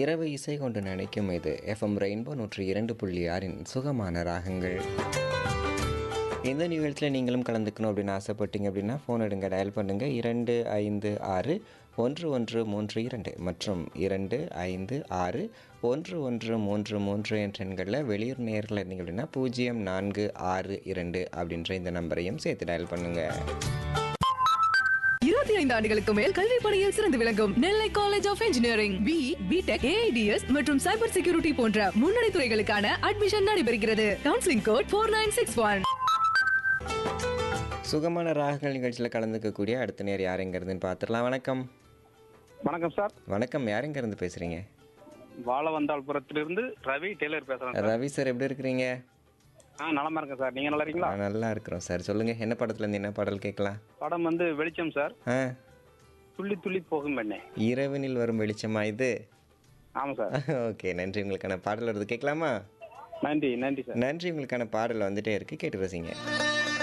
இரவு இசை கொண்டு நினைக்கும் இது எஃப்எம் ரெயின்போ நூற்றி இரண்டு புள்ளி ஆறின் சுகமான ராகங்கள் இந்த நிகழ்ச்சியில் நீங்களும் கலந்துக்கணும் அப்படின்னு ஆசைப்பட்டீங்க அப்படின்னா ஃபோன் எடுங்க டயல் பண்ணுங்கள் இரண்டு ஐந்து ஆறு ஒன்று ஒன்று மூன்று இரண்டு மற்றும் இரண்டு ஐந்து ஆறு ஒன்று ஒன்று மூன்று மூன்று என்ற எண்களில் வெளியூர் நேரில் இருந்தீங்க அப்படின்னா பூஜ்ஜியம் நான்கு ஆறு இரண்டு அப்படின்ற இந்த நம்பரையும் சேர்த்து டயல் பண்ணுங்கள் இருபத்தி ஐந்து ஆண்டுகளுக்கு மேல் கல்வி பணியில் சிறந்து விளங்கும் Nellai college of engineering B B Tech AI DS மற்றும் சைபர் செக்யூரிட்டி போன்ற முன்னணி துறைகளுக்கான அட்மிஷன் நடைபெறுகிறது counselling code four nine six one சுகமான ராகங்கள் நிகழ்ச்சியில் கலந்துக்கக்கூடிய அடுத்த நேர் யாருங்கிறதுன்னு பார்த்துடலாம் வணக்கம் வணக்கம் சார் வணக்கம் யாருங்கிறது பேசுகிறீங்க வாழவந்தாள்புரத்திலிருந்து ரவி டெய்லர் பேசுறேன் சார் ரவி சார் எப்படி இருக்கிறீங்க ஆ நலமா இருக்கேன் சார் நீங்க நல்லா இருக்கீங்களா ஆ, நல்லா இருக்கிறோம் சார் சொல்லுங்கள் என்ன படத்துலேருந்து என்ன பாடல் கேட்கலாம் படம் வந்து வெளிச்சம் சார் ஆ துள்ளி துள்ளி போகும் பெண்ணே இரவினில் வரும் வெளிச்சமா இது ஆமா சார் ஓகே நன்றி உங்களுக்கான பாடல் வருது கேட்கலாமா நன்றி நன்றி சார் நன்றி உங்களுக்கான பாடல் வந்துட்டே இருக்கு கேட்டு ரசிங்க